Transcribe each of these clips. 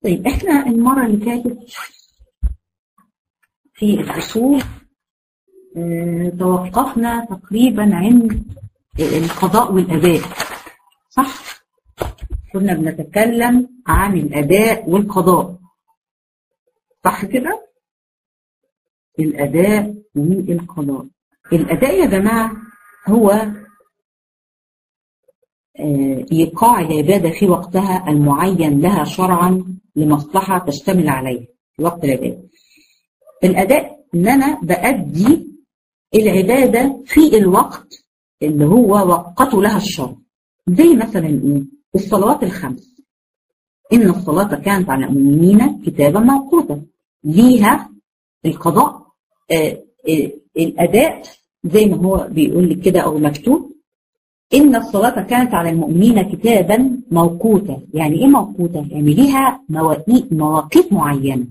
طيب احنا المرة اللي فاتت في الأصول اه توقفنا تقريبا عند القضاء والأداء صح؟ كنا بنتكلم عن الأداء والقضاء صح كده؟ الأداء والقضاء الأداء يا جماعة هو إيقاع العبادة في وقتها المعين لها شرعا لمصلحة تشتمل عليها في وقت العبادة الأداء إن أنا بأدي العبادة في الوقت اللي هو وقته لها الشرع زي مثلا إيه؟ الصلوات الخمس إن الصلاة كانت على المؤمنين كتابا موقوتا ليها القضاء آه آه الأداء زي ما هو بيقول لك كده أو مكتوب إن الصلاة كانت على المؤمنين كتابا موقوتا يعني إيه موقوتا؟ يعني ليها مواقيت مواقيت معينة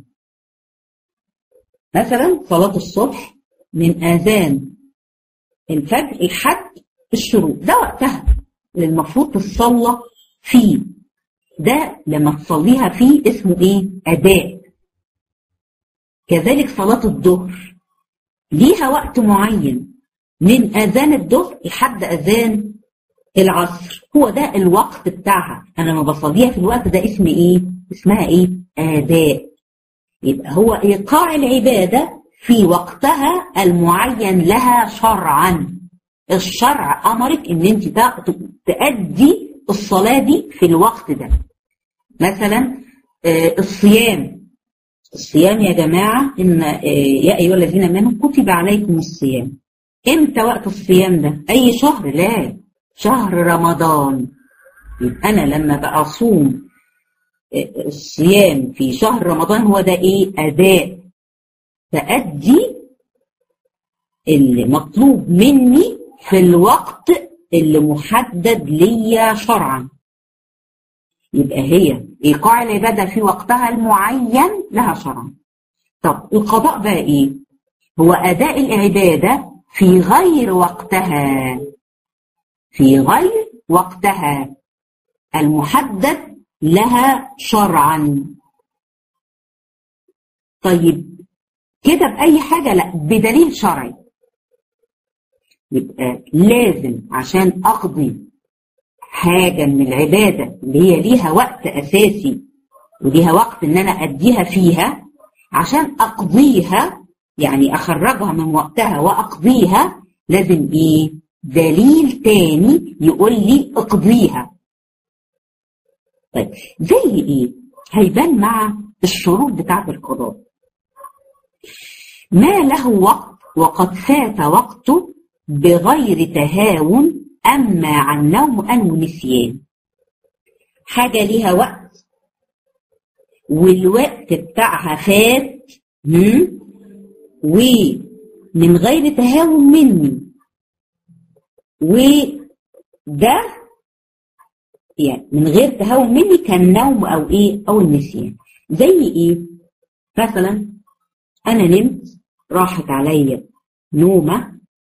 مثلا صلاة الصبح من آذان الفجر لحد الشروق ده وقتها اللي المفروض تصلى فيه ده لما تصليها فيه اسمه ايه أداء كذلك صلاة الظهر ليها وقت معين من أذان الظهر لحد أذان العصر هو ده الوقت بتاعها أنا لما بصليها في الوقت ده اسم إيه اسمها إيه أداء يبقى هو إيقاع العبادة في وقتها المعين لها شرعا الشرع أمرك إن أنت تأدي الصلاة دي في الوقت ده مثلا الصيام الصيام يا جماعة إن يا أيها الذين آمنوا كتب عليكم الصيام إمتى وقت الصيام ده؟ أي شهر؟ لا شهر رمضان يبقى أنا لما بقى أصوم الصيام في شهر رمضان هو ده إيه؟ أداء تأدي اللي مطلوب مني في الوقت اللي محدد ليا شرعا يبقى هي ايقاع العباده في وقتها المعين لها شرعا طب القضاء بقى ايه هو اداء العباده في غير وقتها في غير وقتها المحدد لها شرعا طيب كده بأي حاجة لا بدليل شرعي يبقى لازم عشان أقضي حاجة من العبادة اللي هي ليها وقت أساسي وليها وقت إن أنا أديها فيها عشان أقضيها يعني أخرجها من وقتها وأقضيها لازم إيه؟ دليل تاني يقول لي اقضيها. طيب زي إيه؟ هيبان مع الشروط بتاعة القضاء. ما له وقت وقد فات وقته بغير تهاون أما عن نوم أو نسيان حاجة ليها وقت والوقت بتاعها فات ومن غير تهاون مني وده يعني من غير تهاون مني كان نوم أو إيه أو النسيان زي إيه مثلا أنا نمت راحت عليا نومة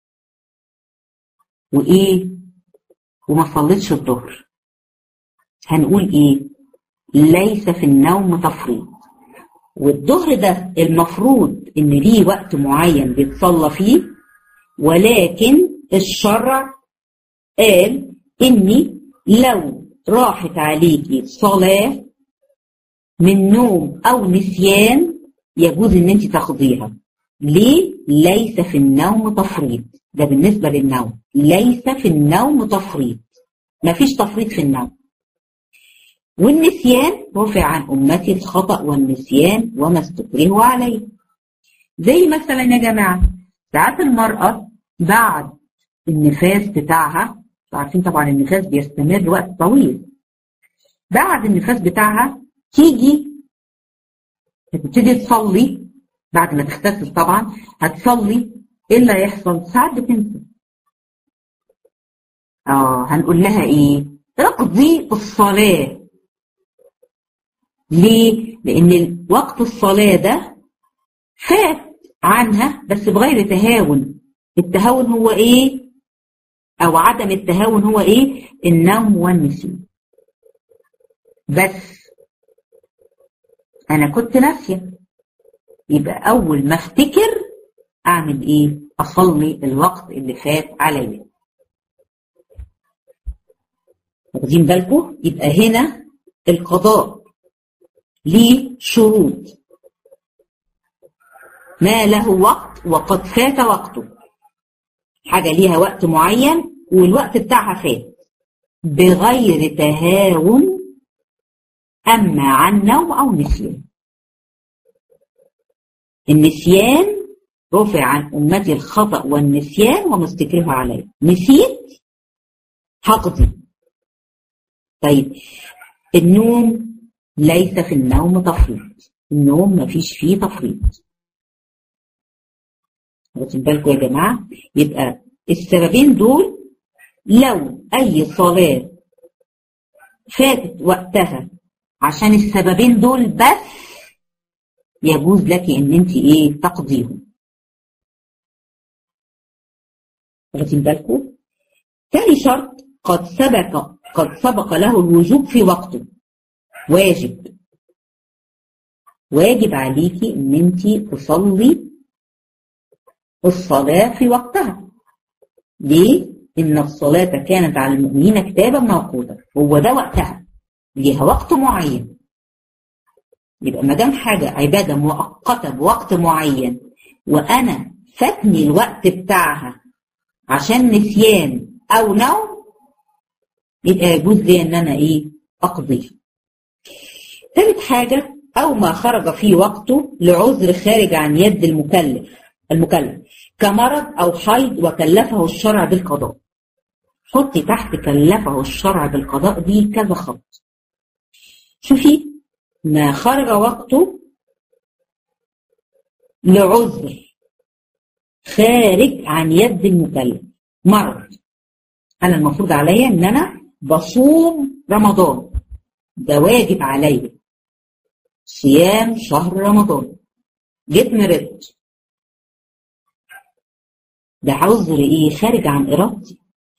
وإيه وما صليتش الظهر هنقول إيه ليس في النوم تفريط والظهر ده المفروض إن ليه وقت معين بيتصلى فيه ولكن الشرع قال إني لو راحت عليكي صلاة من نوم أو نسيان يجوز إن أنت تاخديها ليه؟ ليس في النوم تفريط ده بالنسبة للنوم ليس في النوم تفريط مفيش تفريط في النوم والنسيان رفع عن أمتي الخطأ والنسيان وما استكرهوا عليه زي مثلا يا جماعة ساعات المرأة بعد النفاس بتاعها عارفين طبعا النفاس بيستمر وقت طويل بعد النفاس بتاعها تيجي تبتدي تصلي بعد ما تغتسل طبعا هتصلي ايه اللي هيحصل؟ ساعات بتنسى. اه هنقول لها ايه؟ اقضي الصلاة. ليه؟ لأن وقت الصلاة ده فات عنها بس بغير تهاون. التهاون هو ايه؟ أو عدم التهاون هو ايه؟ النوم والنسيان. بس انا كنت ناسيه يبقى اول ما افتكر اعمل ايه اصلي الوقت اللي فات عليا واخدين بالكم يبقى هنا القضاء ليه شروط ما له وقت وقد فات وقته حاجة ليها وقت معين والوقت بتاعها فات بغير تهاون أما عن نوم أو نسيان النسيان رفع عن أمتي الخطأ والنسيان وما استكره عليه نسيت هقضي طيب النوم ليس في النوم تفريط النوم ما فيش فيه تفريط واخدين بالكم يا جماعة يبقى السببين دول لو أي صلاة فاتت وقتها عشان السببين دول بس يجوز لك ان انت ايه تقضيهم واخدين بالكم تاني شرط قد سبق قد سبق له الوجوب في وقته واجب واجب عليكي ان انت تصلي الصلاة في وقتها ليه؟ إن الصلاة كانت على المؤمنين كتابا موقوتا هو ده وقتها ليها وقت معين يبقى ما دام حاجة عبادة مؤقتة بوقت معين وأنا فاتني الوقت بتاعها عشان نسيان أو نوم يبقى يجوز لي إن أنا إيه أقضيه. ثالث حاجة أو ما خرج في وقته لعذر خارج عن يد المكلف المكلف كمرض أو حيض وكلفه الشرع بالقضاء. حطي تحت كلفه الشرع بالقضاء دي كذا خط. شوفي ما خرج وقته لعذر خارج عن يد المكلف مرض انا المفروض عليا ان انا بصوم رمضان ده واجب عليا صيام شهر رمضان جيت مرضت ده عذر ايه خارج عن ارادتي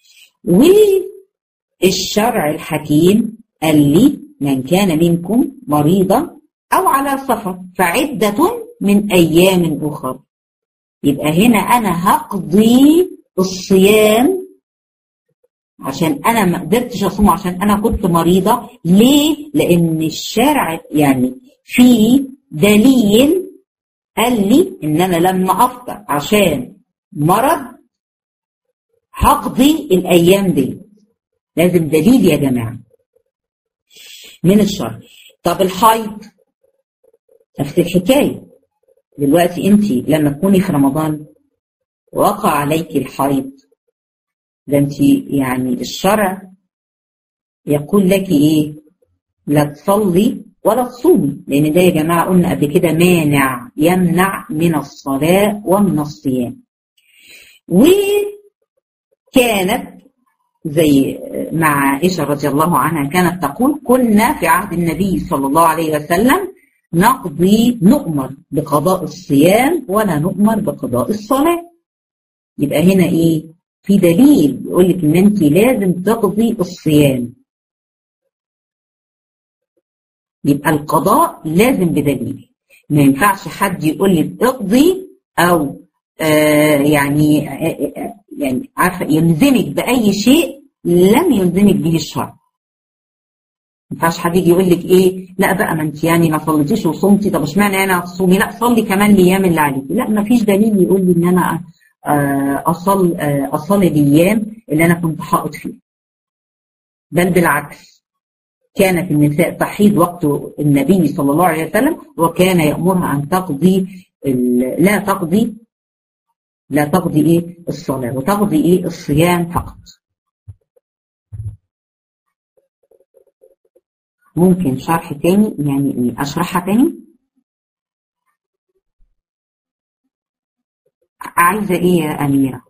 والشرع الحكيم قال لي من كان منكم مريضا أو على سفر فعدة من أيام أخرى يبقى هنا أنا هقضي الصيام عشان أنا ما قدرتش أصوم عشان أنا كنت مريضة ليه؟ لأن الشرع يعني في دليل قال لي إن أنا لما أفطر عشان مرض هقضي الأيام دي لازم دليل يا جماعة من الشر طب الحيض نفس الحكاية دلوقتي انت لما تكوني في رمضان وقع عليك الحيض ده انت يعني الشرع يقول لك ايه لا تصلي ولا تصومي لان ده يا جماعه قلنا قبل كده مانع يمنع من الصلاه ومن الصيام وكانت زي مع عائشة رضي الله عنها كانت تقول كنا في عهد النبي صلى الله عليه وسلم نقضي نؤمر بقضاء الصيام ولا نؤمر بقضاء الصلاة يبقى هنا ايه في دليل يقول لك ان انت لازم تقضي الصيام يبقى القضاء لازم بدليل ما ينفعش حد يقول لك اقضي او آه يعني آه يعني عارفه يلزمك باي شيء لم يلزمك به الشرع. ما ينفعش حد يجي يقول لك ايه لا بقى ما انت يعني ما صليتيش وصمتي طب اشمعنى انا هتصومي لا صلي كمان الايام اللي عليكي لا ما فيش دليل يقول لي ان انا اصل اصلي الايام اللي انا كنت حائط فيها. بل بالعكس كانت النساء تحيض وقت النبي صلى الله عليه وسلم وكان يأمرها أن تقضي لا تقضي لا تقضي ايه الصلاة وتقضي ايه الصيام فقط ممكن شرح تاني يعني اشرحها تاني عايزة ايه يا أميرة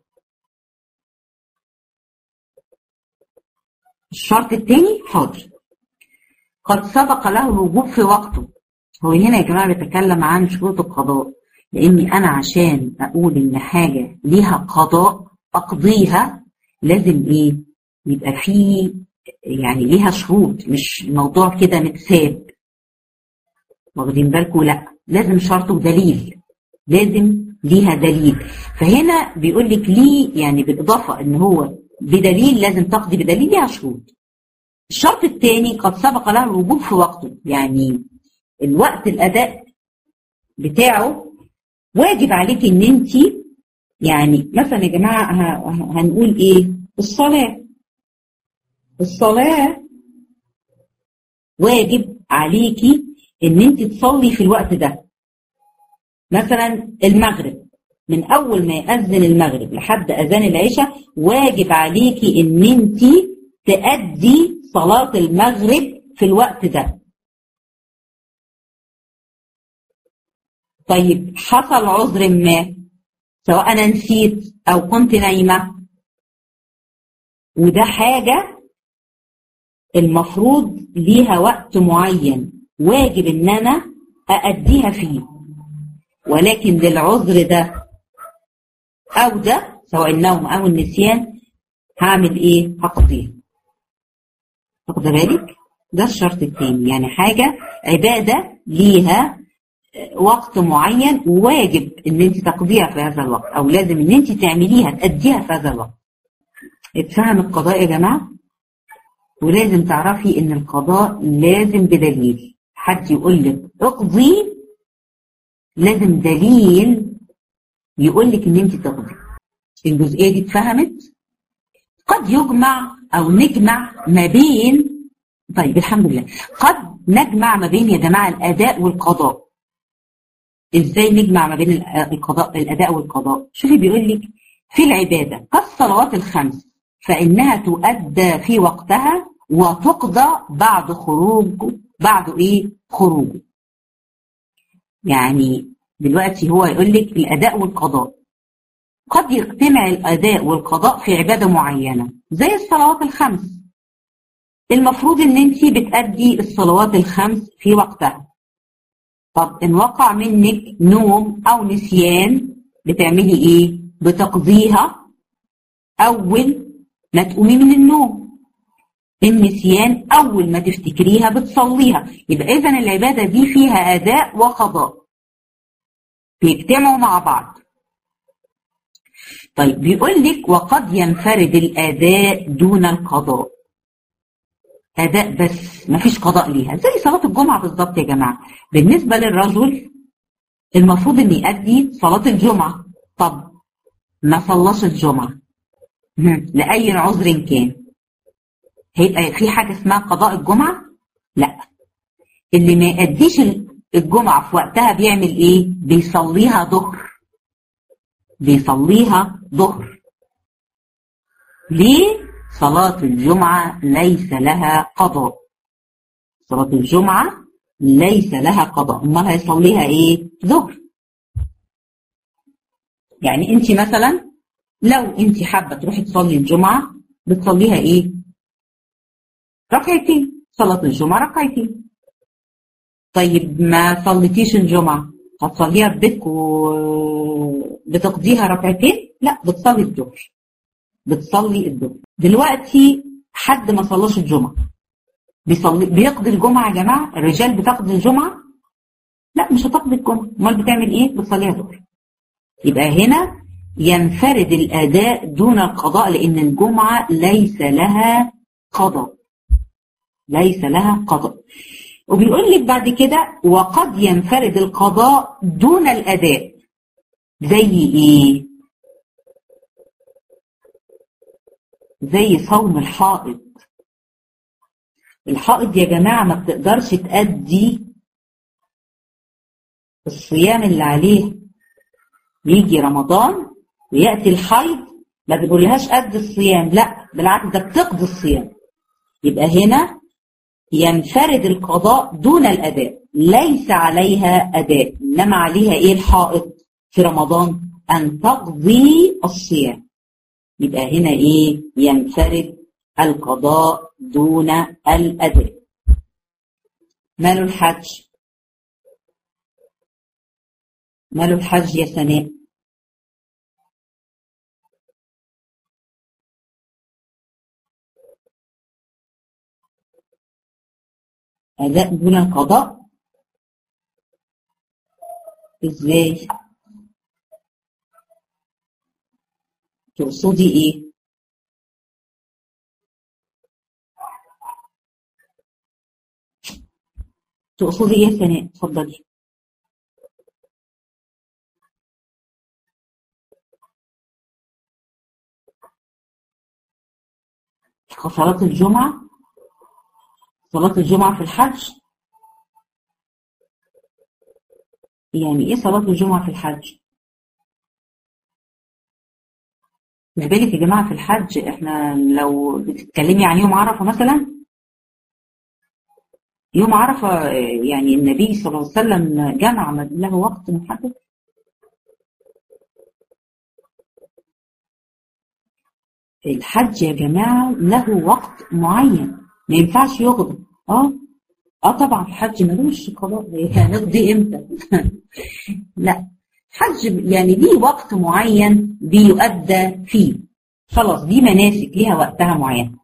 الشرط التاني حاضر قد سبق له الوجوب في وقته هو هنا يا جماعة بيتكلم عن شروط القضاء لاني انا عشان اقول ان حاجه ليها قضاء اقضيها لازم ايه يبقى في يعني ليها شروط مش موضوع كده متساب واخدين بالكم لا لازم شرط ودليل لازم ليها دليل فهنا بيقول لك ليه يعني بالاضافه ان هو بدليل لازم تقضي بدليل ليها شروط الشرط الثاني قد سبق له الوجوب في وقته يعني الوقت الاداء بتاعه واجب عليك ان انت يعني مثلا يا جماعه هنقول ايه الصلاه الصلاه واجب عليكي ان انت تصلي في الوقت ده مثلا المغرب من اول ما يأذن المغرب لحد اذان العشاء واجب عليكي ان انت تأدي صلاة المغرب في الوقت ده طيب حصل عذر ما سواء انا نسيت او كنت نايمة وده حاجة المفروض ليها وقت معين واجب ان انا أأديها فيه ولكن للعذر ده او ده سواء النوم او النسيان هعمل ايه هقضيها واخده بالك ده الشرط الثاني يعني حاجة عبادة ليها وقت معين واجب ان انت تقضيها في هذا الوقت او لازم ان انت تعمليها تأديها في هذا الوقت اتفهم القضاء يا جماعة ولازم تعرفي ان القضاء لازم بدليل حد يقول لك اقضي لازم دليل يقول لك ان انت تقضي الجزئيه دي اتفهمت قد يجمع او نجمع ما بين طيب الحمد لله قد نجمع ما بين يا جماعه الاداء والقضاء ازاي نجمع ما بين القضاء الاداء والقضاء شوفي بيقول لك في العباده كالصلوات الخمس فانها تؤدى في وقتها وتقضى بعد خروج بعد ايه خروجه يعني دلوقتي هو يقول لك الاداء والقضاء قد يجتمع الاداء والقضاء في عباده معينه زي الصلوات الخمس المفروض ان انت بتأدي الصلوات الخمس في وقتها طب ان وقع منك نوم او نسيان بتعملي ايه بتقضيها اول ما تقومي من النوم النسيان اول ما تفتكريها بتصليها يبقى اذا العباده دي فيها اداء وقضاء بيجتمعوا مع بعض طيب بيقول لك وقد ينفرد الاداء دون القضاء اداء بس ما فيش قضاء ليها زي صلاه الجمعه بالظبط يا جماعه بالنسبه للرجل المفروض ان يؤدي صلاه الجمعه طب ما صلاش الجمعه لاي عذر كان هيبقى في حاجه اسمها قضاء الجمعه لا اللي ما يأديش الجمعه في وقتها بيعمل ايه بيصليها ظهر بيصليها ظهر ليه صلاة الجمعة ليس لها قضاء صلاة الجمعة ليس لها قضاء امال هيصليها ايه ظهر يعني انت مثلا لو انت حابة تروحي تصلي الجمعة بتصليها ايه ركعتين صلاة الجمعة ركعتين طيب ما صليتيش الجمعة هتصليها في بيتك وبتقضيها ركعتين لا بتصلي الظهر بتصلي الظهر دلوقتي حد ما صلاش الجمعة بيصلي بيقضي الجمعة يا جماعة الرجال بتقضي الجمعة لا مش هتقضي الجمعة امال بتعمل ايه بتصليها ظهر يبقى هنا ينفرد الأداء دون القضاء لأن الجمعة ليس لها قضاء ليس لها قضاء وبيقول لك بعد كده وقد ينفرد القضاء دون الأداء زي ايه زي صوم الحائض الحائض يا جماعة ما بتقدرش تأدي الصيام اللي عليه يجي رمضان ويأتي الحيض ما بنقولهاش قد الصيام لا بالعكس ده بتقضي الصيام يبقى هنا ينفرد القضاء دون الأداء ليس عليها أداء إنما عليها إيه الحائض في رمضان أن تقضي الصيام يبقى هنا إيه ينفرد القضاء دون الأداء ماله الحج ماله الحج يا سناء أداء دون القضاء ازاي تقصدي ايه تقصدي ايه يا سناء اتفضلي صلاة الجمعة صلاة الجمعة في الحج يعني ايه صلاة الجمعة في الحج مش بالك يا جماعة في الحج احنا لو بتتكلمي عن يوم عرفة مثلا يوم عرفة يعني النبي صلى الله عليه وسلم جمع له وقت محدد الحج يا جماعة له وقت معين ما ينفعش يغضب اه اه طبعا الحج ملوش قضاء هنقضي امتى لا حج يعني ليه وقت معين بيؤدى فيه خلاص دي مناسك ليها وقتها معين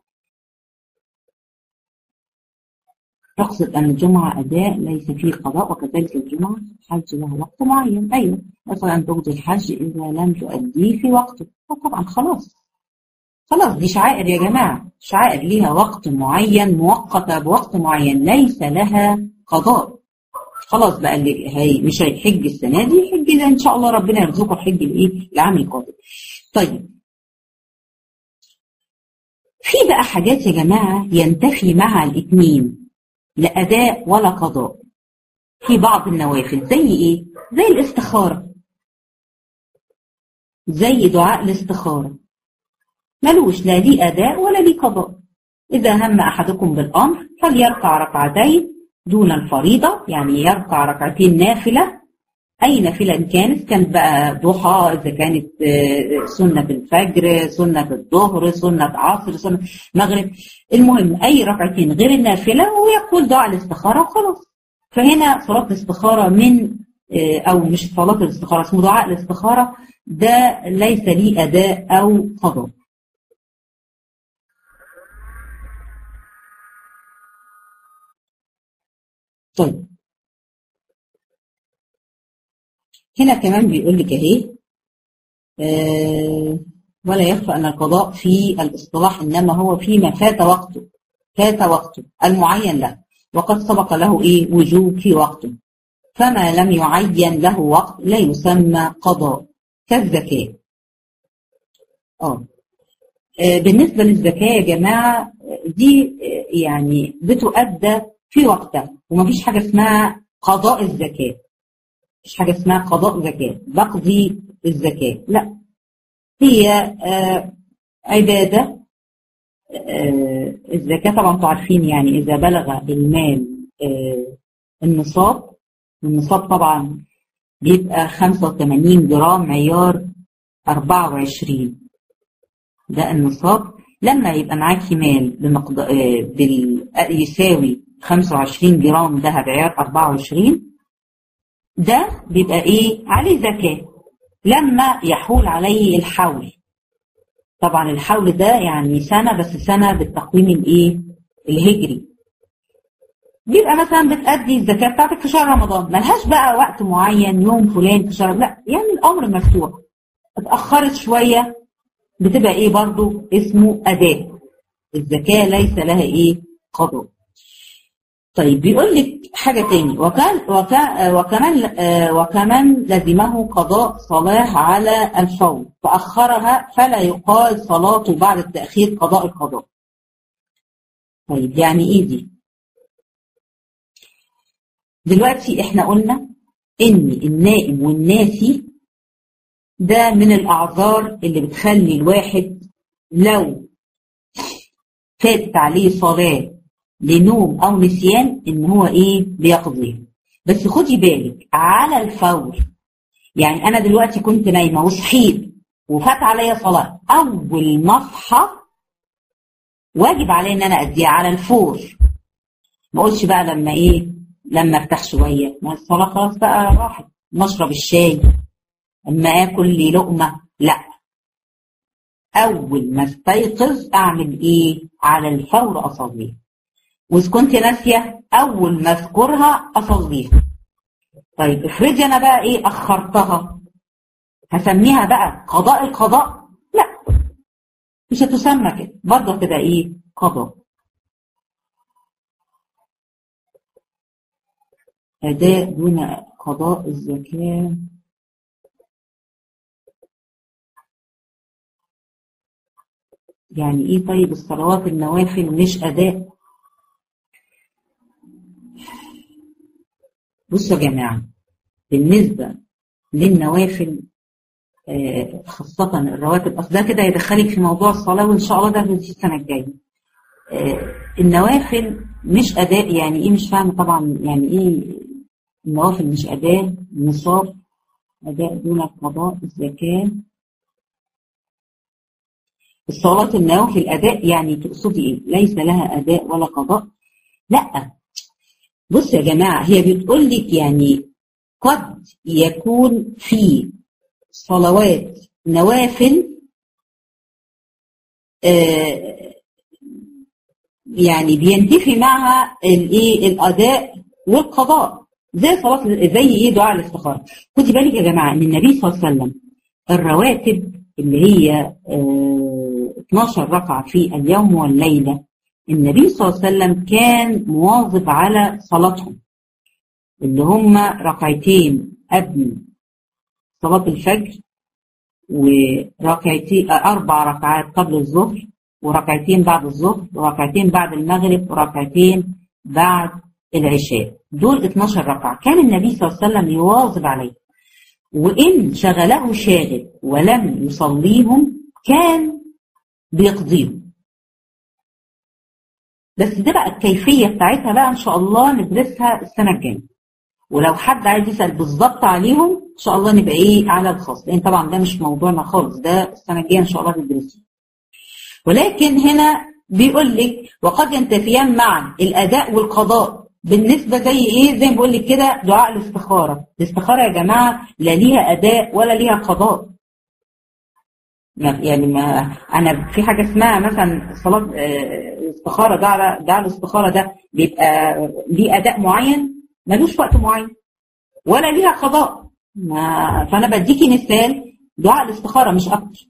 تقصد أن الجمعة أداء ليس فيه قضاء وكذلك الجمعة الحج له وقت معين أيوة مثلا أن تقضي الحج إذا لم تؤديه في وقته طبعا خلاص خلاص دي شعائر يا جماعة شعائر ليها وقت معين مؤقتة بوقت معين ليس لها قضاء خلاص بقى اللي هي مش هيحج السنة دي يحج ده إن شاء الله ربنا يرزقه الحج الإيه العام القادم طيب في بقى حاجات يا جماعة ينتفي مع الاثنين لا أداء ولا قضاء في بعض النوافل زي إيه؟ زي الاستخارة زي دعاء الاستخارة ملوش لا ليه أداء ولا ليه قضاء إذا هم أحدكم بالأمر فليركع ركعتين دون الفريضة يعني يركع ركعتين نافلة أي نافلة إن كانت كانت بقى ضحى إذا كانت سنة الفجر سنة الظهر سنة عصر سنة مغرب المهم أي ركعتين غير النافلة ويقول دعاء الاستخارة وخلاص فهنا صلاة الاستخارة من أو مش صلاة الاستخارة اسمه دعاء الاستخارة ده ليس ليه أداء أو قضاء طيب هنا كمان بيقول لك اهي آه ولا يخفى ان القضاء في الاصطلاح انما هو فيما فات وقته فات وقته المعين له وقد سبق له ايه وجوب في وقته فما لم يعين له وقت لا يسمى قضاء كالزكاه اه بالنسبه للزكاه يا جماعه دي يعني بتؤدى في وقتها ومفيش حاجه اسمها قضاء الزكاه مفيش حاجه اسمها قضاء زكاه بقضي الزكاه لا هي آه عباده آه الزكاه طبعا انتم عارفين يعني اذا بلغ المال آه النصاب النصاب طبعا بيبقى 85 جرام معيار 24 ده النصاب لما يبقى معاكي مال بمقدار بال... يساوي 25 جرام ذهب عيار 24 ده بيبقى ايه عليه زكاة لما يحول عليه الحول طبعا الحول ده يعني سنة بس سنة بالتقويم الايه الهجري بيبقى مثلا بتأدي الزكاة بتاعتك في شهر رمضان ملهاش بقى وقت معين يوم فلان في شهر لا يعني الأمر مفتوح اتأخرت شوية بتبقى ايه برضو اسمه أداء الزكاة ليس لها ايه قضاء طيب بيقول لك حاجة تاني وكان وكان وكمان وكمان لزمه قضاء صلاة على الفور فأخرها فلا يقال صلاته بعد التأخير قضاء القضاء طيب يعني ايه دي دلوقتي احنا قلنا ان النائم والناسي ده من الاعذار اللي بتخلي الواحد لو فاتت عليه صلاه لنوم او نسيان ان هو ايه بيقضيها بس خدي بالك على الفور يعني انا دلوقتي كنت نايمه وصحيت وفات عليا صلاه اول ما اصحى واجب عليا ان انا اديها على الفور ما اقولش بقى لما ايه لما ارتاح شويه ما الصلاه خلاص بقى راحت مشرب الشاي اما اكل لي لقمه لا اول ما استيقظ اعمل ايه على الفور اصليها واذا كنت ناسيه اول ما اذكرها اصليها طيب افرضي انا بقى ايه اخرتها هسميها بقى قضاء القضاء لا مش هتسمى كده برضه هتبقى ايه قضاء أداء دون قضاء الزكاة يعني ايه طيب الصلوات النوافل مش أداء بصوا يا جماعة بالنسبة للنوافل آه، خاصة الرواتب أصل ده كده يدخلك في موضوع الصلاة وإن شاء الله ده في السنة الجاية آه، النوافل مش أداء يعني إيه مش فاهمة طبعا يعني إيه النوافل مش أداء نصاب أداء دون قضاء الزكاة الصلاة النوافل أداء يعني تقصدي إيه ليس لها أداء ولا قضاء لا بص يا جماعة هي بتقول لك يعني قد يكون في صلوات نوافل آه يعني بينتفي معها الايه الاداء والقضاء زي صلاه زي ايه دعاء الاستخاره خدي بالك يا جماعه ان النبي صلى الله عليه وسلم الرواتب اللي هي آه 12 ركعه في اليوم والليله النبي صلى الله عليه وسلم كان مواظب على صلاتهم اللي هم ركعتين قبل صلاة الفجر وركعتين أربع ركعات قبل الظهر وركعتين بعد الظهر وركعتين بعد المغرب وركعتين بعد العشاء دول 12 ركعة كان النبي صلى الله عليه وسلم يواظب عليه وإن شغله شاغل ولم يصليهم كان بيقضيهم بس ده بقى الكيفية بتاعتها بقى إن شاء الله ندرسها السنة الجاية ولو حد عايز يسأل بالظبط عليهم إن شاء الله نبقى إيه على الخاص لأن طبعا ده مش موضوعنا خالص ده السنة الجاية إن شاء الله ندرسه ولكن هنا بيقول لك وقد ينتفيان معا الأداء والقضاء بالنسبة زي إيه زي ما بقول لك كده دعاء الاستخارة الاستخارة يا جماعة لا ليها أداء ولا ليها قضاء يعني ما انا في حاجه اسمها مثلا صلاه الاستخاره ده ده الاستخاره ده بيبقى ليه اداء معين ملوش وقت معين ولا ليها قضاء ما فانا بديكي مثال دعاء الاستخاره مش اكتر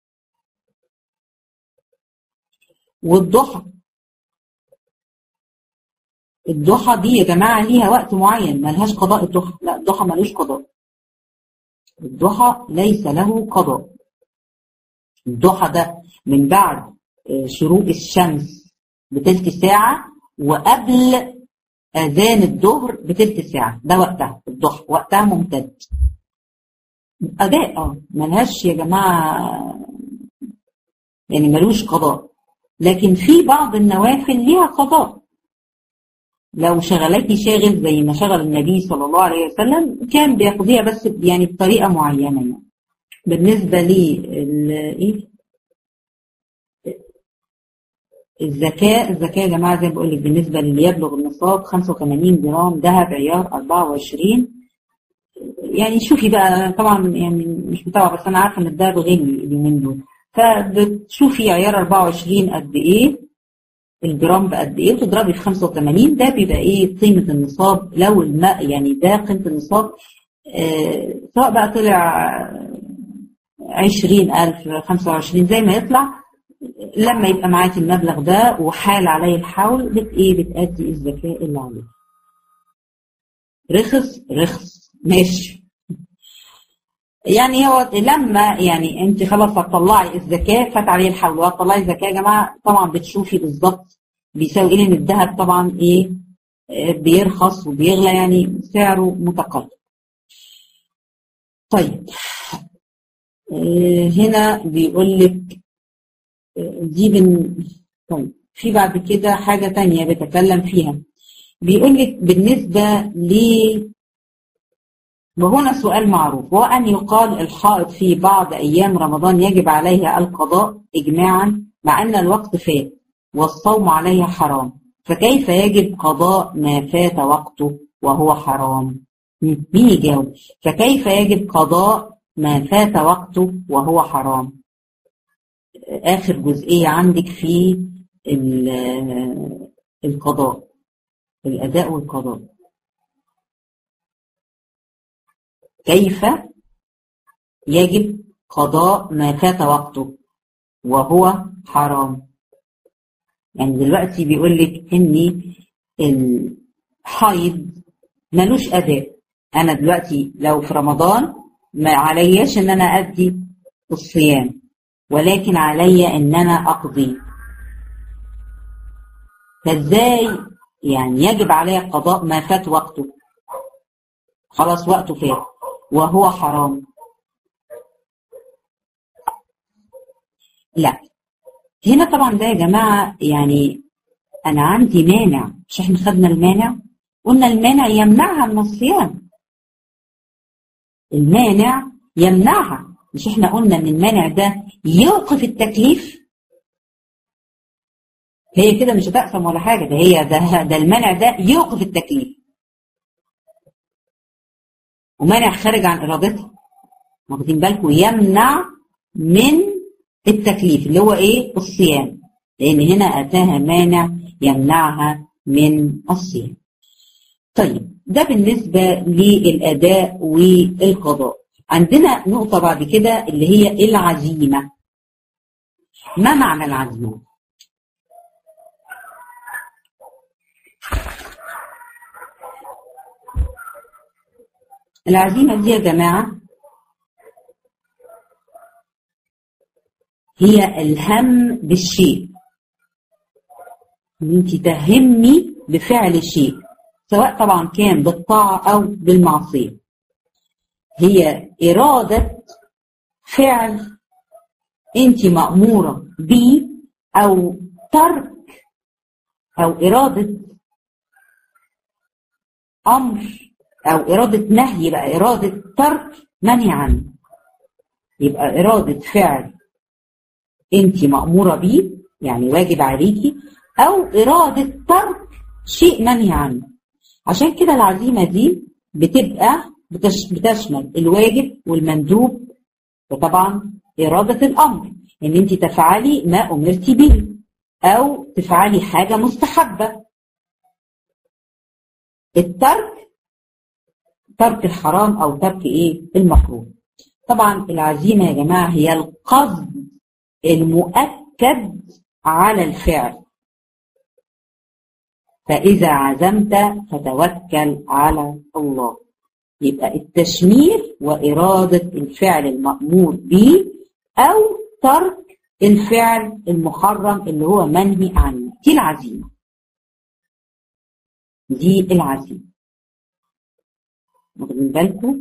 والضحى الضحى دي يا جماعه ليها وقت معين ملهاش قضاء الضحى لا الضحى ملوش قضاء الضحى ليس له قضاء الضحى ده من بعد شروق الشمس بتلت ساعة وقبل أذان الظهر بتلت ساعة ده وقتها الضحى وقتها ممتد أداء اه ملهاش يا جماعة يعني ملوش قضاء لكن في بعض النوافل ليها قضاء لو شغلتي شاغل زي ما شغل النبي صلى الله عليه وسلم كان بيقضيها بس يعني بطريقة معينة يعني بالنسبة لي ايه الزكاة الزكاة يا جماعة زي ما بقول لك بالنسبة للي يبلغ النصاب 85 جرام ذهب عيار 24 يعني شوفي بقى طبعا يعني مش متابعة بس أنا عارفة إن الذهب غالي اليومين دول فبتشوفي عيار 24 قد إيه الجرام بقد إيه وتضربي في 85 ده بيبقى إيه قيمة النصاب لو الماء يعني ده قيمة النصاب آه سواء بقى طلع 20000 25 زي ما يطلع لما يبقى معاكي المبلغ ده وحال عليه الحول بت ايه بتأدي الزكاة اللي عليه رخص رخص ماشي يعني هو لما يعني انت خلاص هتطلعي الزكاة فات عليه الحول وهتطلعي الزكاة يا جماعة طبعا بتشوفي بالظبط بيساوي ايه لان الذهب طبعا ايه بيرخص وبيغلى يعني سعره متقلب طيب هنا بيقول لك دي بن... طيب في بعد كده حاجة تانية بتكلم فيها بيقول لك بالنسبة ل وهنا سؤال معروف وهو أن يقال الحائط في بعض أيام رمضان يجب عليها القضاء إجماعا مع أن الوقت فات والصوم عليها حرام فكيف يجب قضاء ما فات وقته وهو حرام مين يجاوب فكيف يجب قضاء ما فات وقته وهو حرام آخر جزئية عندك في القضاء الأداء والقضاء كيف يجب قضاء ما فات وقته وهو حرام يعني دلوقتي بيقول لك ان الحيض ملوش اداء انا دلوقتي لو في رمضان ما علياش ان انا ادي الصيام ولكن علي ان انا اقضي فازاي يعني يجب علي قضاء ما فات وقته خلاص وقته فات وهو حرام لا هنا طبعا ده يا جماعة يعني أنا عندي مانع مش احنا خدنا المانع قلنا المانع يمنعها من الصيام المانع يمنعها مش احنا قلنا ان المانع ده يوقف التكليف هي كده مش هتقسم ولا حاجة ده هي ده, ده المانع ده يوقف التكليف ومانع خارج عن ارادتها واخدين بالكم يمنع من التكليف اللي هو ايه الصيام لان هنا اتاها مانع يمنعها من الصيام طيب ده بالنسبة للأداء والقضاء عندنا نقطة بعد كده اللي هي العزيمة ما معنى العزيمة؟ العزيمة دي يا جماعة هي الهم بالشيء ان انت تهمي بفعل شيء سواء طبعا كان بالطاعة او بالمعصية هي إرادة فعل انت مأمورة به او ترك او إرادة أمر أو إرادة نهي بقى إرادة ترك منهي عنه يبقى إرادة فعل أنت مأمورة بيه يعني واجب عليكي أو إرادة ترك شيء منهي عنه عشان كده العزيمة دي بتبقى بتشمل الواجب والمندوب وطبعا إرادة الأمر إن أنت تفعلي ما أمرتي به أو تفعلي حاجة مستحبة الترك ترك الحرام او ترك ايه المكروه طبعا العزيمه يا جماعه هي القصد المؤكد على الفعل فاذا عزمت فتوكل على الله يبقى التشمير واراده الفعل المامور به او ترك الفعل المحرم اللي هو منهي عنه دي العزيمه دي العزيمه واخدين بالكم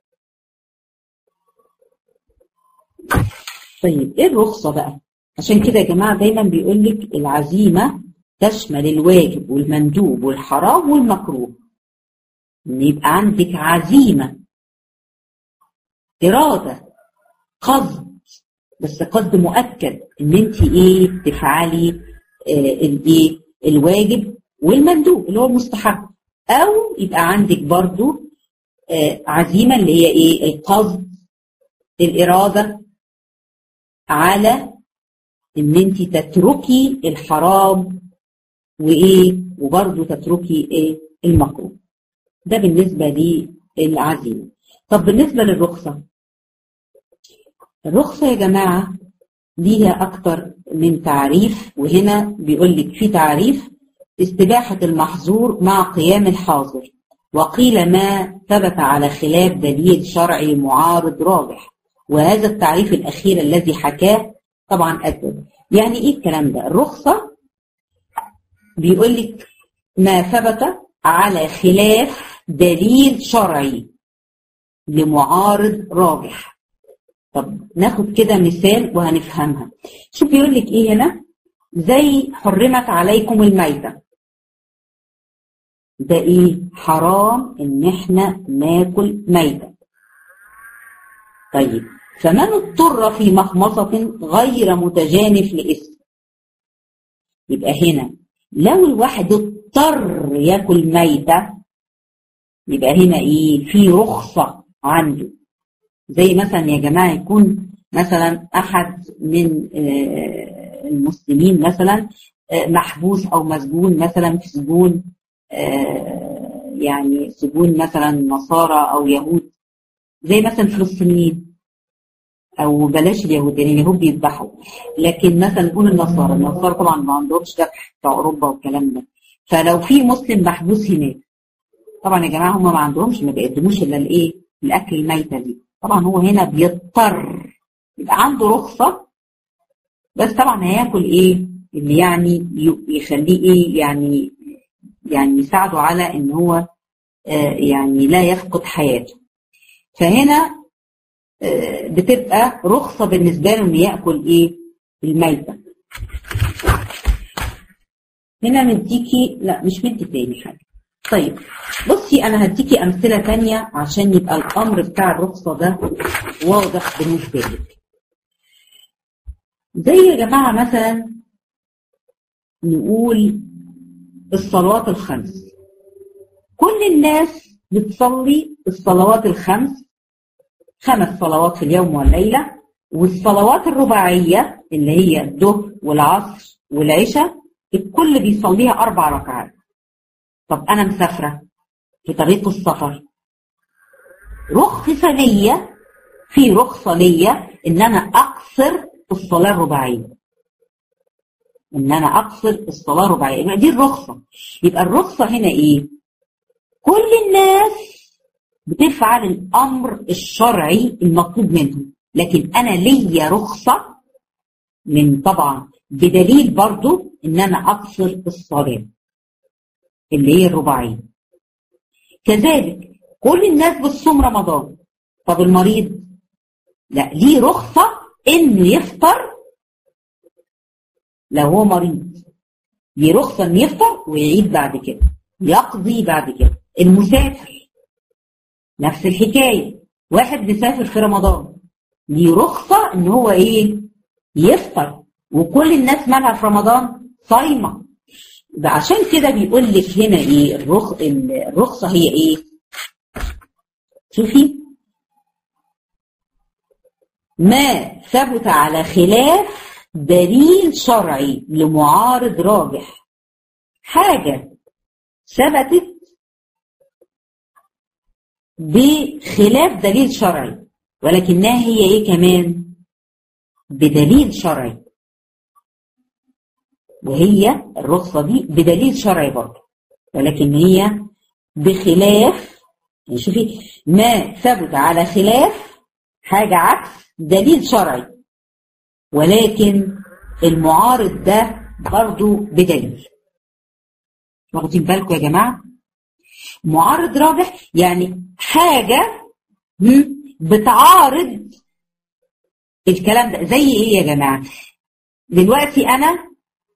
طيب ايه الرخصه بقى عشان كده يا جماعه دايما بيقول لك العزيمه تشمل الواجب والمندوب والحرام والمكروه ان يبقى عندك عزيمه اراده قصد بس قصد مؤكد ان انت ايه تفعلي آه الايه الواجب والمندوب اللي هو المستحب او يبقى عندك برضو آه عزيمة اللي هي ايه القصد الإرادة على ان انت تتركي الحرام وايه وبرضه تتركي ايه المكروه ده بالنسبة للعزيمة طب بالنسبة للرخصة الرخصة يا جماعة ليها أكتر من تعريف وهنا بيقول لك في تعريف استباحة المحظور مع قيام الحاضر وقيل ما ثبت على خلاف دليل شرعي معارض راجح وهذا التعريف الأخير الذي حكاه طبعا أكد يعني إيه الكلام ده الرخصة بيقول لك ما ثبت على خلاف دليل شرعي لمعارض راجح طب ناخد كده مثال وهنفهمها شوف بيقول لك ايه هنا زي حرمت عليكم الميتة ده ايه حرام ان احنا ناكل ميتة طيب فمن اضطر في مخمصة غير متجانف لإثم يبقى هنا لو الواحد اضطر ياكل ميتة يبقى هنا ايه في رخصة عنده زي مثلا يا جماعة يكون مثلا أحد من المسلمين مثلا محبوس أو مسجون مثلا في سجون يعني سجون مثلا نصارى أو يهود زي مثلا الفلسطينيين او بلاش اليهود يعني اليهود بيذبحوا لكن مثلا نقول النصارى النصارى طبعا ما عندهمش ذبح بتاع اوروبا والكلام ده فلو في مسلم محبوس هناك طبعا يا جماعه هم ما عندهمش ما بيقدموش الا الايه الاكل الميته دي طبعا هو هنا بيضطر يبقى عنده رخصه بس طبعا هياكل ايه اللي يعني يخليه ايه يعني يعني يساعده على ان هو آه يعني لا يفقد حياته فهنا آه بتبقى رخصة بالنسبة له انه يأكل ايه الميتة هنا مديكي لا مش مدي تاني حاجة طيب بصي انا هديكي امثلة تانية عشان يبقى الامر بتاع الرخصة ده واضح بالنسبة لك زي يا جماعة مثلا نقول الصلوات الخمس كل الناس بتصلي الصلوات الخمس خمس صلوات في اليوم والليلة والصلوات الرباعية اللي هي الظهر والعصر والعشاء الكل بيصليها أربع ركعات طب أنا مسافرة في طريق السفر رخصة ليا في رخصة ليا إن أنا أقصر الصلاة الرباعية ان انا اقصر الصلاه رباعيه يبقى دي الرخصه يبقى الرخصه هنا ايه كل الناس بتفعل الامر الشرعي المطلوب منهم لكن انا ليا رخصه من طبعا بدليل برضو ان انا اقصر الصلاه اللي هي الرباعيه كذلك كل الناس بتصوم رمضان طب المريض لا ليه رخصه انه يفطر لو هو مريض ليه رخصة انه يفطر ويعيد بعد كده يقضي بعد كده المسافر نفس الحكاية واحد مسافر في رمضان ليه رخصة ان هو ايه يفطر وكل الناس مالها في رمضان صايمة عشان كده بيقول لك هنا ايه الرخ... الرخصة هي ايه شوفي ما ثبت على خلاف دليل شرعي لمعارض راجح حاجة ثبتت بخلاف دليل شرعي ولكنها هي ايه كمان بدليل شرعي وهي الرخصة دي بدليل شرعي برضه ولكن هي بخلاف يعني شوفي ما ثبت على خلاف حاجة عكس دليل شرعي ولكن المعارض ده برضو بدليل واخدين بالكم يا جماعة معارض راجح يعني حاجة بتعارض الكلام ده زي ايه يا جماعة دلوقتي انا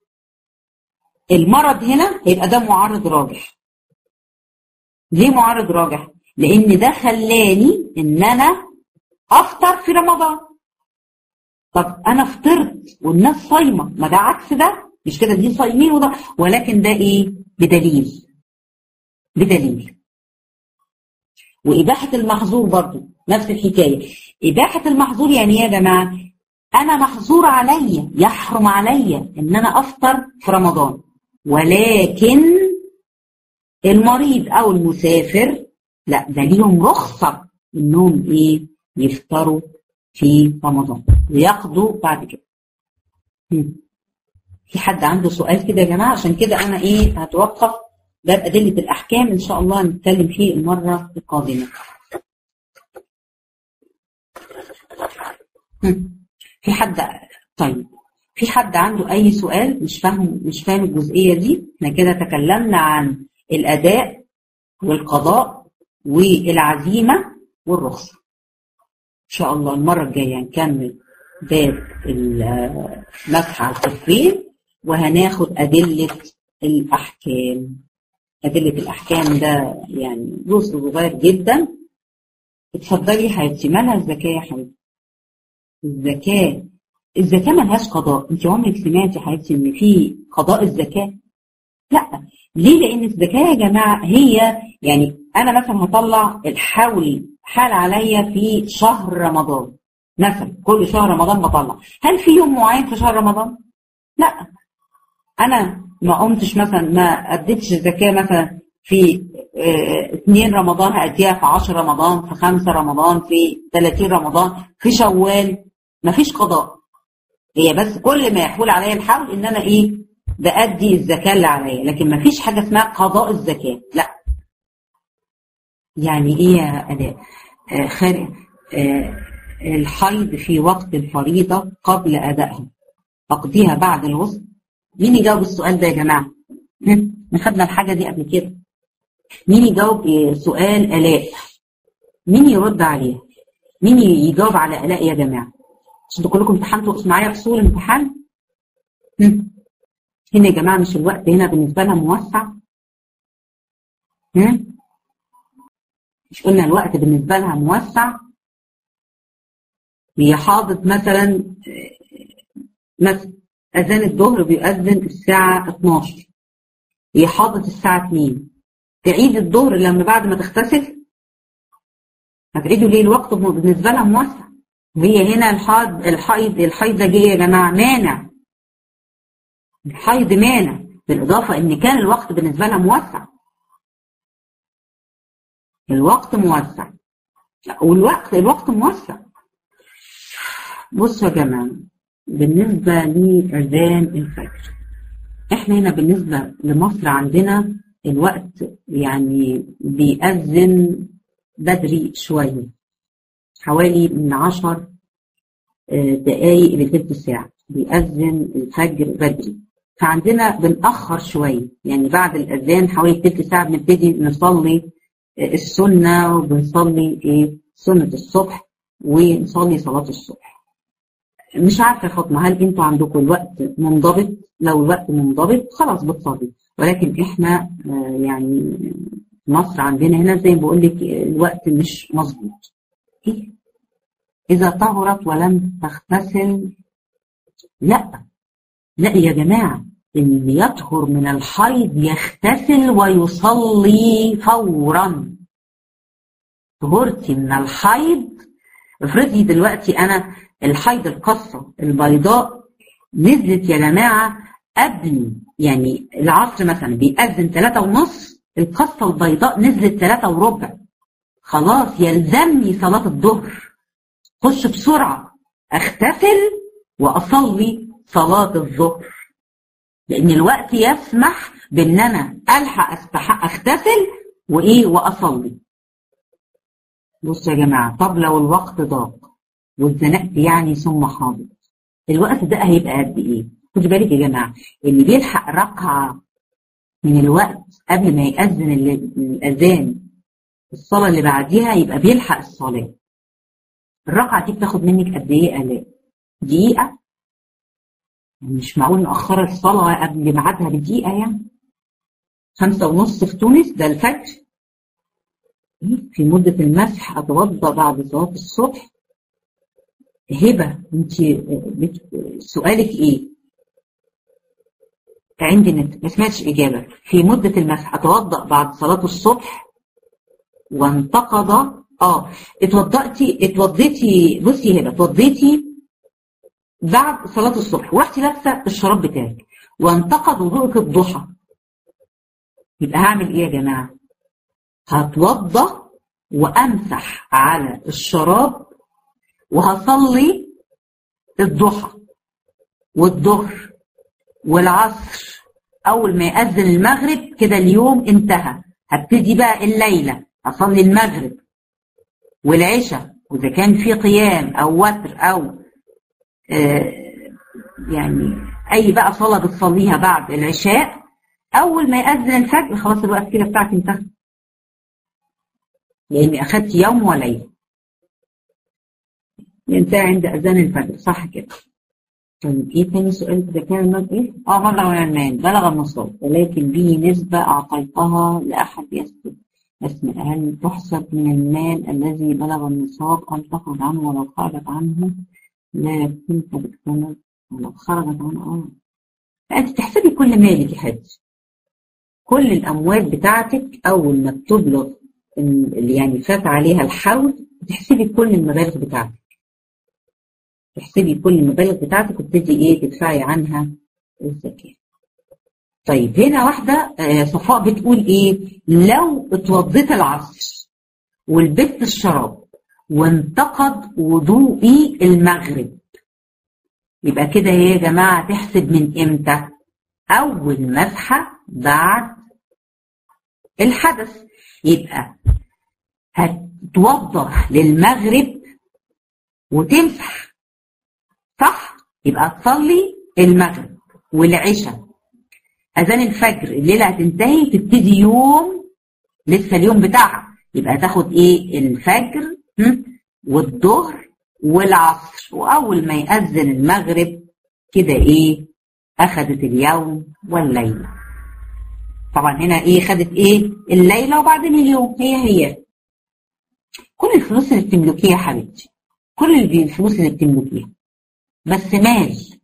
المرض هنا هيبقى ده معارض راجح ليه معارض راجح لان ده خلاني ان انا افطر في رمضان طب انا فطرت والناس صايمه ما ده عكس ده مش كده دي صايمين وده ولكن ده ايه بدليل بدليل واباحه المحظور برضو نفس الحكايه اباحه المحظور يعني ايه يا جماعه انا محظور عليا يحرم عليا ان انا افطر في رمضان ولكن المريض او المسافر لا ده ليهم رخصه انهم ايه يفطروا في رمضان ويقضوا بعد كده في حد عنده سؤال كده يا جماعه عشان كده انا ايه هتوقف باب ادله الاحكام ان شاء الله نتكلم فيه المره القادمه في حد طيب في حد عنده اي سؤال مش فاهم مش فاهم الجزئيه دي احنا كده تكلمنا عن الاداء والقضاء والعزيمه والرخصه ان شاء الله المره الجايه نكمل باب المسح على الكفين وهناخد ادله الاحكام ادله الاحكام ده يعني جزء صغير جدا اتفضلي يا حبيبتي مالها الزكاه يا حبيبتي الزكاه الزكاه ملهاش قضاء انت عمرك سمعتي يا حبيبتي ان في قضاء الزكاه لا ليه لان الزكاه يا جماعه هي يعني انا مثلا هطلع الحول حال عليا في شهر رمضان مثلا كل شهر رمضان بطلع هل في يوم معين في شهر رمضان لا انا ما قمتش مثلا ما اديتش الزكاه مثلا في اه اثنين رمضان هأديها في 10 رمضان في 5 رمضان في 30 رمضان في شوال مفيش قضاء هي بس كل ما يحول عليا الحول ان انا ايه بأدي الزكاة اللي عليا لكن مفيش حاجة اسمها قضاء الزكاة لا يعني ايه يا أداء آه خارج آه الحيض في وقت الفريضة قبل أدائها أقضيها بعد الغسل مين يجاوب السؤال ده يا جماعة خدنا الحاجة دي قبل كده مين يجاوب سؤال آلاء مين يرد عليها مين يجاوب على آلاء يا جماعة عشان كلكم امتحنتوا معايا فصول امتحان هنا يا جماعة مش الوقت هنا بالنسبة لها موسع مش قلنا الوقت بالنسبة لها موسع هي حاضت مثلا مثلا أذان الظهر بيؤذن الساعة 12 هي حاضت الساعة 2 تعيد الظهر لما بعد ما تغتسل هتعيدوا ليه الوقت بالنسبة لها موسع وهي هنا الحيض الحيض الحيض ده جه يا جماعة مانع الحيض مانع بالإضافة إن كان الوقت بالنسبة لها موسع الوقت موسع والوقت الوقت موسع بصوا يا جماعة بالنسبة لأذان الفجر احنا هنا بالنسبة لمصر عندنا الوقت يعني بيأذن بدري شوية حوالي من عشر دقايق لثلث ساعة بيأذن الفجر بدري فعندنا بنأخر شوية يعني بعد الأذان حوالي ثلث ساعة بنبتدي نصلي السنة وبنصلي ايه سنة الصبح ونصلي صلاة الصبح مش عارفة يا فاطمة هل انتوا عندكم الوقت منضبط لو الوقت منضبط خلاص بتصلي ولكن احنا يعني مصر عندنا هنا زي ما بقول لك الوقت مش مظبوط إيه؟ إذا طهرت ولم تغتسل لا لا يا جماعة اللي يطهر من الحيض يغتسل ويصلي فورا طهرتي من الحيض افرضي دلوقتي انا الحيض القصة البيضاء نزلت يا جماعة قبل يعني العصر مثلا بيأذن ثلاثة ونص القصة البيضاء نزلت ثلاثة وربع خلاص يلزمني صلاة الظهر خش بسرعة اغتسل واصلي صلاة الظهر لان الوقت يسمح بان انا الحق استحق اغتسل وايه واصلي بصوا يا جماعة طب لو الوقت ضاق واتزنقت يعني ثم حاضر الوقت ده هيبقى قد ايه خدي بالك يا جماعة اللي بيلحق ركعة من الوقت قبل ما يأذن الأذان الصلاة اللي بعديها يبقى بيلحق الصلاة الركعة دي بتاخد منك قد ايه آلاء دقيقة مش معقول نأخر الصلاة قبل ميعادها بدقيقة يعني خمسة ونص في تونس ده الفجر في مدة المسح أتوضأ بعد صلاة الصبح هبة انت سؤالك ايه عندي نت ما سمعتش إجابة في مدة المسح أتوضأ بعد صلاة الصبح وانتقض اه اتوضأتي اتوضيتي بصي هبة اتوضيتي بعد صلاة الصبح ورحتي لابسة الشراب بتاعك وانتقد وضوءك الضحى يبقى هعمل ايه يا جماعة هتوضى وامسح على الشراب وهصلي الضحى والظهر والعصر اول ما يأذن المغرب كده اليوم انتهى هبتدي بقى الليلة اصلي المغرب والعشاء واذا كان في قيام او وتر او آه يعني اي بقى صلاة بتصليها بعد العشاء اول ما يأذن الفجر خلاص الوقت كده بتاعك انتهى لاني اخدت يوم وليلة ينتهي عند اذان الفجر صح كده طيب ايه تاني سؤال اذا كان المال ايه؟ اه مبلغ من المال بلغ النصاب ولكن به نسبة اعطيتها لاحد يسكت اسمع هل تحسب من المال الذي بلغ النصاب ام تخرج عنه ولو خرجت عنه لا يكون قد اكتمل ولو خرجت عنه اه فانت تحسبي كل مالك يا حاج كل الاموال بتاعتك اول ما بتبلغ اللي يعني فات عليها الحول تحسبي كل المبالغ بتاعتك تحسبي كل المبالغ بتاعتك وتبتدي ايه تدفعي عنها الزكاة طيب هنا واحدة صفاء بتقول ايه لو اتوضيت العصر ولبست الشراب وانتقد وضوئي المغرب يبقى كده يا جماعة تحسب من امتى اول مسحة بعد الحدث يبقى هتوضى للمغرب وتمسح صح يبقى تصلي المغرب والعشاء اذان الفجر الليله هتنتهي تبتدي يوم لسه اليوم بتاعها يبقى تاخد ايه الفجر والظهر والعصر واول ما يأذن المغرب كده ايه اخذت اليوم والليله طبعا هنا ايه خدت ايه الليله وبعدين اليوم هي هي كل الفلوس اللي بتملكيها يا حبيبتي كل الفلوس اللي بتملكيها بس مال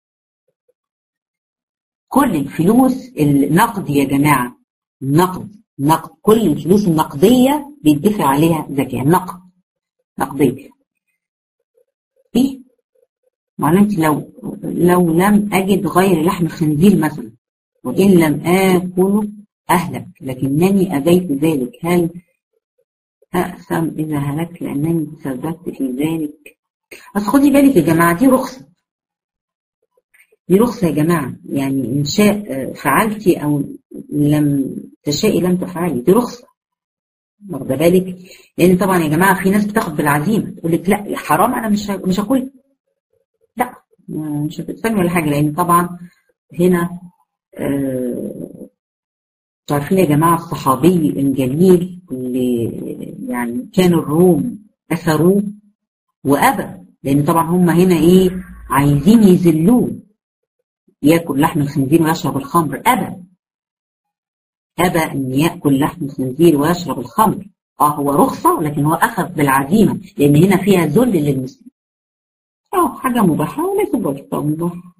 كل الفلوس النقد يا جماعة نقد نقد كل الفلوس النقدية بيدفع عليها زكاة نقد نقدية ايه معنى انت لو لو لم اجد غير لحم الخنزير مثلا وان لم اكله اهلك لكنني ابيت ذلك هل أأثم إذا هلكت لأنني تسببت في ذلك بس خدي بالك يا جماعة دي رخصة دي رخصة يا جماعة يعني إن شاء فعلتي أو لم تشائي لم تفعلي دي رخصة واخده بالك لأن طبعا يا جماعة في ناس بتاخد بالعزيمة تقول لك لا حرام أنا مش مش هاكل لا مش هتتسمي ولا حاجة لأن طبعا هنا آه عارفين يا جماعة الصحابي الجليل اللي يعني كان الروم أثروه وأبى لأن طبعا هم هنا إيه عايزين يذلوه ياكل لحم الخنزير ويشرب الخمر أبى أبى أن يأكل لحم الخنزير ويشرب الخمر اه هو رخصة لكن هو أخذ بالعزيمة لأن هنا فيها ذل للمسلم اه حاجة مباحة وليس بواجبة مباحة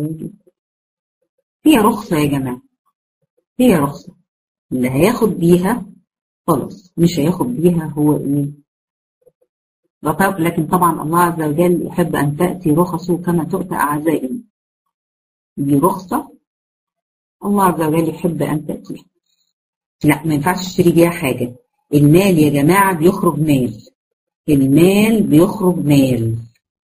هي رخصة يا جماعة هي رخصة اللي هياخد بيها خلاص مش هياخد بيها هو ايه لكن طبعا الله عز وجل يحب ان تأتي رخصه كما تؤتى اعزائه دي رخصة الله عز وجل يحب ان تأتي لا ما ينفعش تشتري بيها حاجة المال يا جماعة بيخرج مال المال بيخرج مال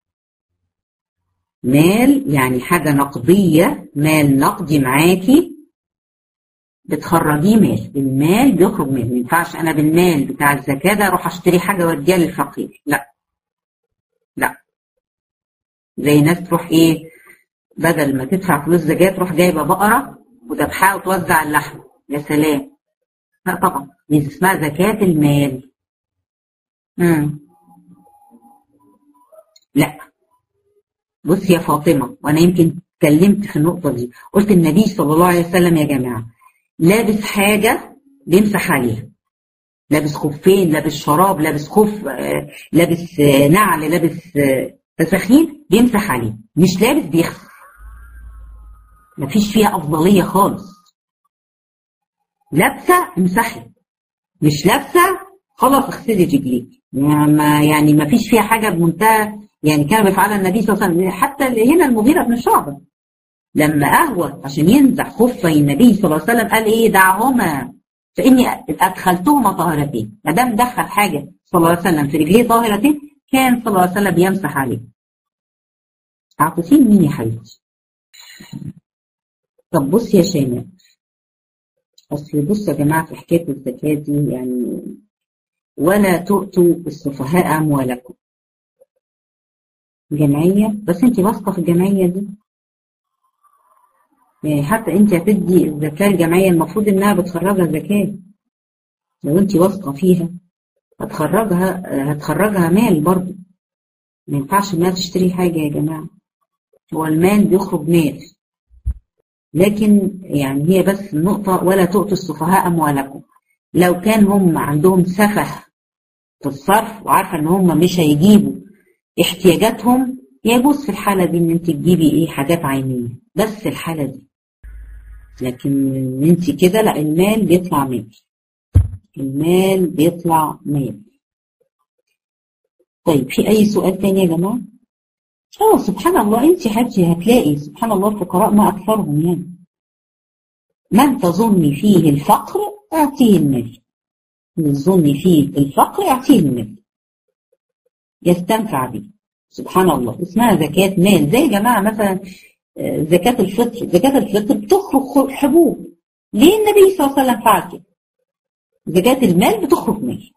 مال يعني حاجة نقدية مال نقدي معاكي بتخرجيه مال المال بيخرج مال ما ينفعش انا بالمال بتاع الزكاه ده اروح اشتري حاجه واديها للفقير لا لا زي ناس تروح ايه بدل ما تدفع فلوس زكاه تروح جايبه بقره وذبحها وتوزع اللحم يا سلام لا طبعا دي اسمها زكاه المال امم لا بصي يا فاطمه وانا يمكن اتكلمت في النقطه دي قلت النبي صلى الله عليه وسلم يا جماعه لابس حاجة بيمسح عليها لابس خفين لابس شراب لابس خف لابس نعل لابس تساخين بيمسح عليه مش لابس بيخسر مفيش فيها أفضلية خالص لابسة امسحي مش لابسة خلاص اغسلي رجليك يعني ما فيش فيها حاجة بمنتهى يعني كان بيفعلها النبي صلى الله عليه وسلم حتى هنا المغيرة بن شعبة لما أهوى عشان ينزع خفي النبي صلى الله عليه وسلم قال إيه دعهما فإني أدخلتهما طاهرتين ما دام دخل حاجة صلى الله عليه وسلم في رجليه طاهرتين كان صلى الله عليه وسلم يمسح عليه عاطفين مين يا حبيبتي؟ طب بص يا شيماء أصل بص يا جماعة في حكاية الزكاة دي يعني ولا تؤتوا السفهاء أموالكم جمعية بس أنت واثقة في الجمعية دي يعني حتى انت هتدي الزكاة الجمعية المفروض انها بتخرجها زكاة لو انت واثقة فيها هتخرجها هتخرجها مال برضه ما ينفعش انها تشتري حاجة يا جماعة هو المال بيخرج مال لكن يعني هي بس النقطة ولا تؤتوا السفهاء أموالكم لو كان هم عندهم سفه في الصرف وعارفة ان هم مش هيجيبوا احتياجاتهم يجوز في الحالة دي ان انت تجيبي ايه حاجات عينية بس الحالة دي لكن انت كده لا المال بيطلع مال المال بيطلع مال طيب في اي سؤال تاني يا جماعة اه سبحان الله انت حاجة هتلاقي سبحان الله الفقراء ما اكثرهم يعني من تظن فيه الفقر اعطيه المال من تظن فيه الفقر اعطيه المال يستنفع به سبحان الله اسمها زكاة مال زي يا جماعة مثلا زكاة الفطر زكاة الفطر بتخرج حبوب ليه النبي صلى الله عليه وسلم فعل كده زكاة المال بتخرج مال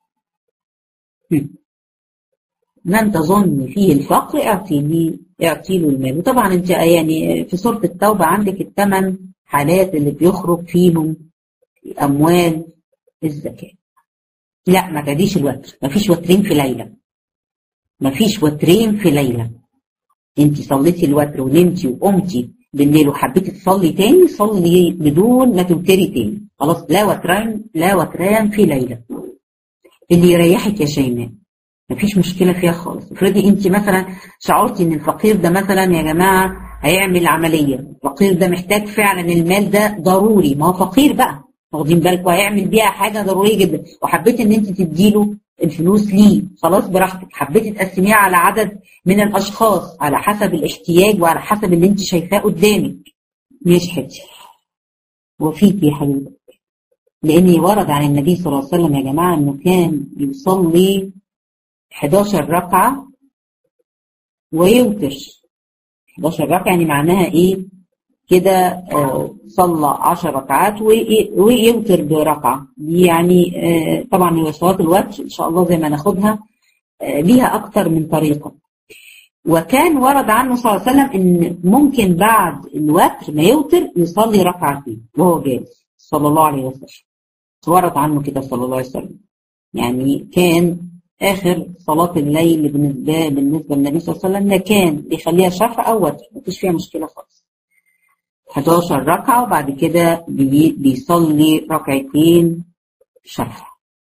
من تظن فيه الفقر اعطيه اعطي له المال وطبعا انت يعني في سورة التوبة عندك الثمان حالات اللي بيخرج فيهم اموال الزكاة لا ما تعديش الوتر ما فيش وترين في ليلة ما فيش وترين في ليلة انت صليتي الوتر ونمتي وقمتي بالليل وحبيتي تصلي تاني صلي بدون ما توتري تاني خلاص لا وتران لا وتران في ليلة اللي يريحك يا شيماء مفيش مشكلة فيها خالص افرضي انت مثلا شعرتي ان الفقير ده مثلا يا جماعة هيعمل عملية الفقير ده محتاج فعلا المال ده ضروري ما هو فقير بقى واخدين بالكم هيعمل بيها حاجة ضرورية جدا وحبيتي ان انت تديله الفلوس ليه خلاص براحتك حبيتي تقسميها على عدد من الاشخاص على حسب الاحتياج وعلى حسب اللي انت شايفاه قدامك ماشي حبيبتي وفيك يا حبيبتي لان ورد عن النبي صلى الله عليه وسلم يا جماعه انه كان يصلي 11 ركعه ويوتر 11 ركعه يعني معناها ايه كده آه صلى 10 ركعات ويوتر بركعه دي يعني آه طبعا هي صلاه الوتر ان شاء الله زي ما ناخدها آه ليها اكتر من طريقه وكان ورد عنه صلى الله عليه وسلم ان ممكن بعد الوتر ما يوتر يصلي ركعتين وهو جالس صلى الله عليه وسلم ورد عنه كده صلى الله عليه وسلم يعني كان اخر صلاه الليل بالنسبه بالنسبه للنبي صلى الله عليه وسلم كان بيخليها شفع او وتر مفيش فيها مشكله خالص 11 ركعة وبعد كده بي بيصلي ركعتين شفع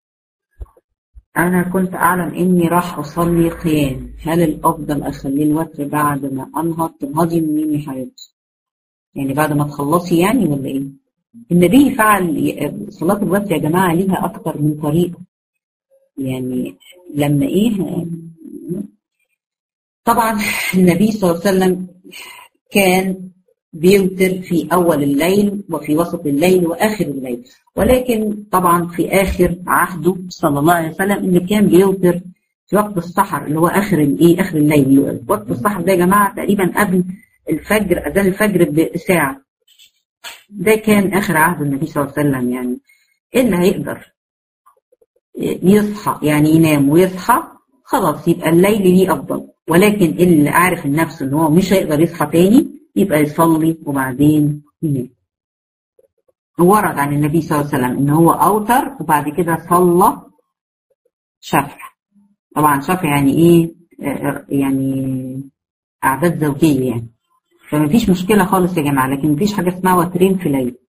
أنا كنت أعلم إني راح أصلي قيام هل الأفضل أخليه الوتر بعد ما أنهض تنهضي من مين يا حبيبتي؟ يعني بعد ما تخلصي يعني ولا إيه؟ النبي فعل صلاة الوتر يا جماعة ليها أكتر من طريقة يعني لما إيه طبعا النبي صلى الله عليه وسلم كان بيوتر في أول الليل وفي وسط الليل وآخر الليل ولكن طبعا في آخر عهده صلى الله عليه وسلم إن كان بيوتر في وقت السحر اللي هو آخر الإيه آخر الليل وقت السحر ده يا جماعة تقريبا قبل الفجر أذان الفجر بساعة ده كان آخر عهد النبي صلى الله عليه وسلم يعني اللي هيقدر يصحى يعني ينام ويصحى خلاص يبقى الليل ليه أفضل ولكن اللي عارف النفس إن هو مش هيقدر يصحى تاني يبقى يصلي وبعدين ينام ورد عن النبي صلى الله عليه وسلم ان هو اوتر وبعد كده صلى شفع طبعا شفع يعني ايه يعني اعداد زوجيه يعني فما فيش مشكله خالص يا جماعه لكن مفيش حاجه اسمها وترين في ليل